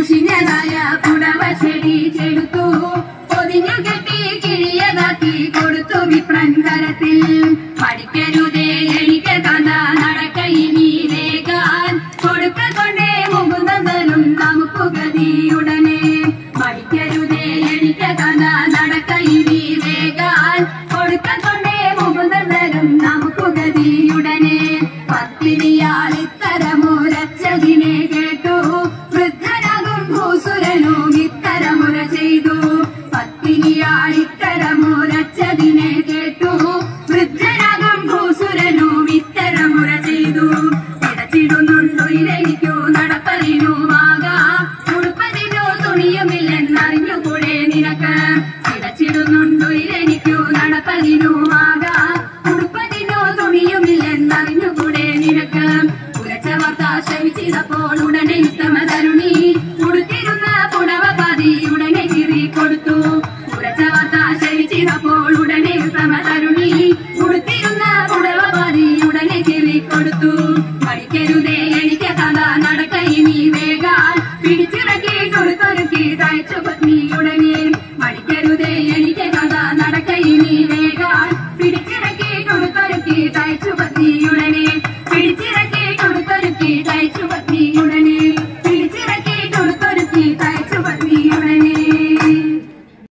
മുഷിഞ്ഞതായ പുടവ ചെടി ചെടുത്തു പൊതിഞ്ഞു കെട്ടി കിഴിയതാക്കി കൊടുത്തു വിപ്രൻ കരത്തിൽ പഠിക്കരുതേ എനിക്ക് കഥ നടക്ക ഇനി വേഗാൻ കൊടുക്ക കൊണ്ടേ മുകുന്ദനും നമുക്ക് ഗതിയുടനെ പഠിക്കരുതേ എനിക്ക് കഥ നടക്ക ഇനി വേഗാൻ കൊടുക്ക കൊണ്ടേ മുകുന്ദനും നമുക്ക് ഗതിയുടനെ പത്തിരിയാൾ ഇത്തരമുരച്ചതിനെ കേട്ടു വൃദ്ധനാകും ഭൂസുരനും ഇത്തരമുര ചെയ്തു പത്തിരിയാൾ ഇത്തരമുരച്ചതിനെ കേട്ടു വൃദ്ധനാകും ഭൂസുരനും ഇത്തരമുര ചെയ്തു പിടച്ചിടുന്നുണ്ടു ഇരയ്ക്കു നടപ്പതിനുമാകാ ഉടുപ്പതിനോ തുണിയുമില്ലെന്നറിഞ്ഞുകൂടെ നിനക്ക് പിടച്ചിടുന്നുണ്ടു ഇരയ്ക്കു നടപ്പതിനുമാകാ ഉടുപ്പതിനോ തുണിയുമില്ലെന്നറിഞ്ഞുകൂടെ നിനക്ക് ഉരച്ച വാർത്ത ശ്രമിച്ചപ്പോൾ ഉടനെ ഉത്തമ തരുണി ഉടുത്തിരുന്ന പുടവ പാതി ഉടനെ കീറി കൊടുത്തു ഉരച്ച വാർത്ത ശ്രമിച്ചപ്പോൾ ഉടനെ ഉത്തമ തരുണി ഉടുത്തിരുന്ന പുടവ പാതി ഉടനെ കീറി കൊടുത്തു പഠിക്കരുതേ എനിക്ക് കഥ നടക്ക ഇനി വേഗാൻ പിടിച്ചിറക്കി കൊടുത്തൊരുക്കി തയ്ച്ചു പത്നി ഉടനെ പഠിക്കരുതേ എനിക്ക് കഥ നടക്ക ഇനി വേഗാൻ പിടിച്ചിറക്കി കൊടുത്തൊരുക്കി തയ്ച്ചു പത്നി